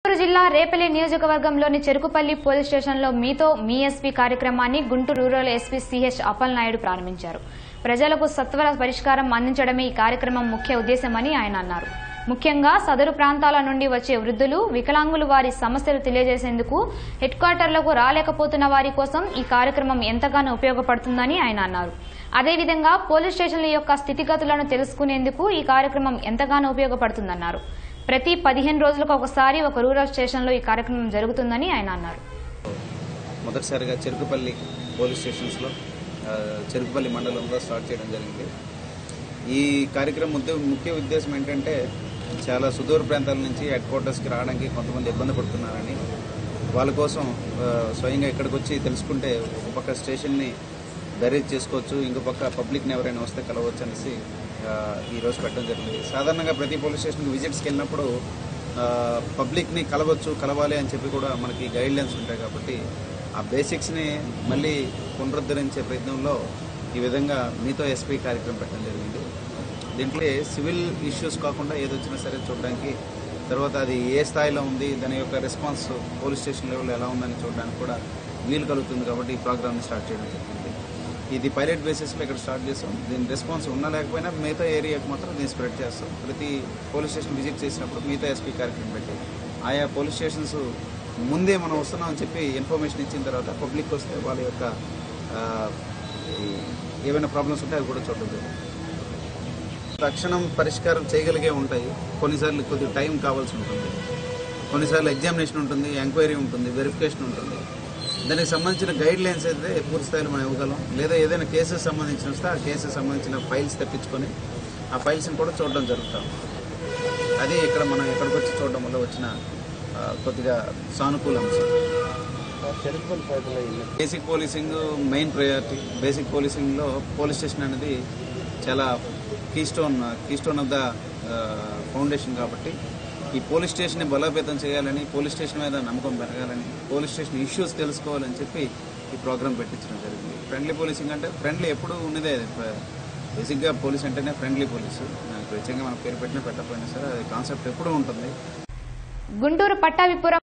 గుంటూరు జిల్లా రేపల్లి నియోజకవర్గంలోని చెరుకుపల్లి పోలీస్ స్టేషన్లో మీతో మీ ఎస్పీ కార్యక్రమాన్ని Guntur rural SP CH Appal Naidu ప్రారంభించారు ప్రజలకు సత్వర పరిష్కారం అందించడమే ఈ కార్యక్రమం ముఖ్య ఉద్దేశమని ఆయన అన్నారు ముఖ్యంగా సదరు ప్రాంతాల నుండి వచ్చే వృద్ధులు వికలాంగులు వారి సమస్యలు తెలియజేసేందుకు హెడ్ క్వార్టర్లకు రాలేకపోతున్న వారి కోసం ఈ కార్యక్రమం ఎంతగానో ఉపయోగపడుతుందని ఆయన అన్నారు అదేవిధంగా పోలీస్ స్టేషన్ల యొక్క స్థితిగతులను తెలుసుకునేందుకు ఈ కార్యక్రమం ఎంతగానో ఉపయోగపడుతుందన్నారు ప్రతి పదిహేను రోజులకు ఒకసారి ఒక రూరల్ స్టేషన్లో ఈ కార్యక్రమం జరుగుతుందని ఆయన అన్నారు మొదటిసారిగా చెరుకుపల్లి పోలీస్ స్టేషన్స్లో ఆ, చెరుకుపల్లి మండలంలో స్టార్ట్ చేయడం జరిగింది ఈ కార్యక్రమం ముఖ్య ముఖ్య ఉద్దేశం ఏంటంటే చాలా సుదూర ప్రాంతాల నుంచి హెడ్ క్వార్టర్స్కి రావడానికి కొంతమంది ఇబ్బంది పడుతున్నారని వాళ్ళ కోసం ఆ, స్వయంగా ఇక్కడికి వచ్చి తెలుసుకుంటే ఒక పక్క స్టేషన్ని బెరేజ్ చేసుకోవచ్చు ఇంకో పక్క పబ్లిక్ని ఎవరైనా వస్తే కలవచ్చు అనేసి ఆ, ఈరోజు పెట్టడం జరిగింది సాధారణంగా ప్రతి పోలీస్ స్టేషన్కి విజిట్స్కి వెళ్ళినప్పుడు ఆ, పబ్లిక్ని కలవచ్చు కలవాలి అని చెప్పి కూడా మనకి గైడ్ లైన్స్ ఉంటాయి కాబట్టి ఆ బేసిక్స్ని మళ్ళీ పునరుద్ధరించే ప్రయత్నంలో ఈ విధంగా మీతో ఎస్పీ కార్యక్రమం పెట్టడం జరిగింది దీంట్లో సివిల్ ఇష్యూస్ కాకుండా ఏదొచ్చినా సరే చూడడానికి తర్వాత అది ఏ స్థాయిలో ఉంది దాని యొక్క రెస్పాన్స్ పోలీస్ స్టేషన్ లెవెల్ ఎలా ఉందని చూడడానికి కూడా వీలు కలుగుతుంది కాబట్టి ఈ ప్రోగ్రామ్ని స్టార్ట్ చేయడం జరిగింది ఇది పైలట్ బేసిస్లో ఇక్కడ స్టార్ట్ చేస్తాం దీని రెస్పాన్స్ ఉన్నా లేకపోయినా మిగతా ఏరియాకి మాత్రం దీన్ని స్ప్రెడ్ చేస్తాం ప్రతి పోలీస్ స్టేషన్ విజిట్ చేసినప్పుడు మిగతా ఎస్పీ కార్యక్రమం పెట్టి ఆయా పోలీస్ స్టేషన్స్ ముందే మనం వస్తున్నాం అని చెప్పి ఇన్ఫర్మేషన్ ఇచ్చిన తర్వాత పబ్లిక్ వస్తే వాళ్ళ యొక్క ఆ, ఈ ఏవైనా ప్రాబ్లమ్స్ ఉంటే అవి కూడా చూడడం జరుగుతుంది. తక్షణం పరిష్కారం చేయగలిగే ఉంటాయి కొన్నిసార్లు కొద్దిగా టైం కావాల్సి ఉంటుంది కొన్నిసార్లు ఎగ్జామినేషన్ ఉంటుంది ఎంక్వైరీ ఉంటుంది వెరిఫికేషన్ ఉంటుంది దానికి సంబంధించిన గైడ్ లైన్స్ అయితే పూర్తి స్థాయిలో మనం ఇవ్వగలం లేదా ఏదైనా కేసెస్ సంబంధించిన వస్తే ఆ కేసెస్ సంబంధించిన ఫైల్స్ తెప్పించుకొని ఆ ఫైల్స్ని కూడా చూడడం జరుగుతాం అది ఇక్కడ మనం ఇక్కడికి వచ్చి చూడడం వల్ల వచ్చిన ఆ, కొద్దిగా సానుకూల అంశం basic policing main priority basic పోలీసింగ్లో పోలీస్ స్టేషన్ అనేది చాలా keystone keystone of the foundation కాబట్టి ఈ పోలీస్ స్టేషన్ని బలోపేతం చేయాలని పోలీస్ స్టేషన్ మీద నమ్మకం పెరగాలని పోలీస్ స్టేషన్ ఇష్యూస్ తెలుసుకోవాలని చెప్పి ఈ ప్రోగ్రామ్ పెట్టించడం జరిగింది ఫ్రెండ్లీ పోలీసింగ్ అంటే ఫ్రెండ్లీ ఎప్పుడు ఉన్నదే బేసిక్గా పోలీస్ అంటేనే ఫ్రెండ్లీ పోలీసు ప్రత్యేకంగా మన పేరు పెట్టినా పెట్టకపోయినా సరే అది కాన్సెప్ట్ ఎప్పుడూ ఉంటుంది గుంటూరు పట్టాభిపురం